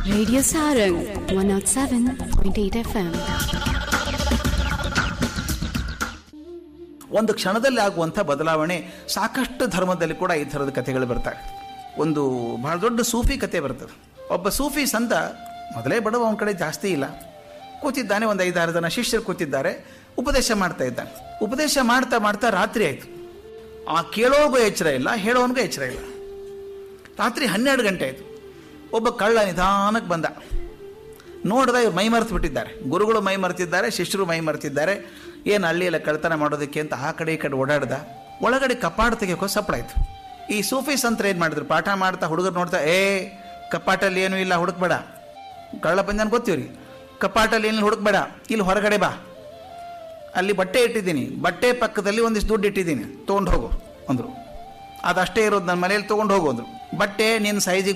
Radio Sarang 107.8 FM. ಒಂದು ಕ್ಷಣದಲ್ಲಿ ಆಗುವಂಥ ಬದಲಾವಣೆ ಸಾಕಷ್ಟು ಧರ್ಮದಲ್ಲಿ ಕೂಡ ಈ ಥರದ ಕಥೆಗಳು ಬರ್ತವೆ ಒಂದು ಬಹಳ ದೊಡ್ಡ ಸೂಫಿ ಕತೆ ಬರ್ತದೆ ಒಬ್ಬ ಸೂಫಿ ಸಂತ ಮೊದಲೇ ಬಡವ ಅವನ ಕಡೆ ಜಾಸ್ತಿ ಇಲ್ಲ ಕೂತಿದ್ದಾನೆ ಒಂದು ಐದಾರು ಜನ ಶಿಷ್ಯರು ಕೂತಿದ್ದಾರೆ ಉಪದೇಶ ಮಾಡ್ತಾ ಇದ್ದಾನೆ ಉಪದೇಶ ಮಾಡ್ತಾ ಮಾಡ್ತಾ ರಾತ್ರಿ ಆಯಿತು ಆ ಕೇಳೋಗೂ ಎಚ್ಚರ ಇಲ್ಲ ಹೇಳೋನಿಗೂ ಎಚ್ಚರ ಇಲ್ಲ ರಾತ್ರಿ ಹನ್ನೆರಡು ಗಂಟೆ ಆಯಿತು ಒಬ್ಬ ಕಳ್ಳ ನಿಧಾನಕ್ಕೆ ಬಂದ ನೋಡಿದ ಇವ್ರು ಮೈ ಮರೆತು ಬಿಟ್ಟಿದ್ದಾರೆ ಗುರುಗಳು ಮೈ ಮರೆತಿದ್ದಾರೆ ಶಿಷ್ಯರು ಮೈ ಮರೆತಿದ್ದಾರೆ ಏನು ಹಳ್ಳಿಯೆಲ್ಲ ಕಳ್ತನ ಮಾಡೋದಕ್ಕೆ ಅಂತ ಆ ಕಡೆ ಈ ಕಡೆ ಓಡಾಡ್ದ ಒಳಗಡೆ ಕಪಾಟ ತೆಗಿಯೋಕೋ ಸಪ್ಪಳಾಯ್ತು ಈ ಸೂಫಿ ಸಂತರ ಏನು ಮಾಡಿದ್ರು ಪಾಠ ಮಾಡ್ತಾ ಹುಡುಗರು ನೋಡ್ತಾ ಏ ಕಪಾಟಲ್ಲಿ ಏನೂ ಇಲ್ಲ ಹುಡುಕ್ಬೇಡ ಕಳ್ಳ ಪಂಜಾನ್ ಗೊತ್ತೀವ್ರಿ ಕಪಾಟಲ್ಲಿ ಏನು ಹುಡುಕ್ಬೇಡ ಇಲ್ಲಿ ಹೊರಗಡೆ ಬಾ ಅಲ್ಲಿ ಬಟ್ಟೆ ಇಟ್ಟಿದ್ದೀನಿ ಬಟ್ಟೆ ಪಕ್ಕದಲ್ಲಿ ಒಂದಿಷ್ಟು ದುಡ್ಡು ಇಟ್ಟಿದ್ದೀನಿ ತೊಗೊಂಡು ಹೋಗು ಅಂದರು ಅದಷ್ಟೇ ಇರೋದು ನನ್ನ ಮನೇಲಿ ತೊಗೊಂಡು ಹೋಗು ಅಂದರು ಬಟ್ಟೆ ನಿನ್ನ ಸೈಜಿಗೆ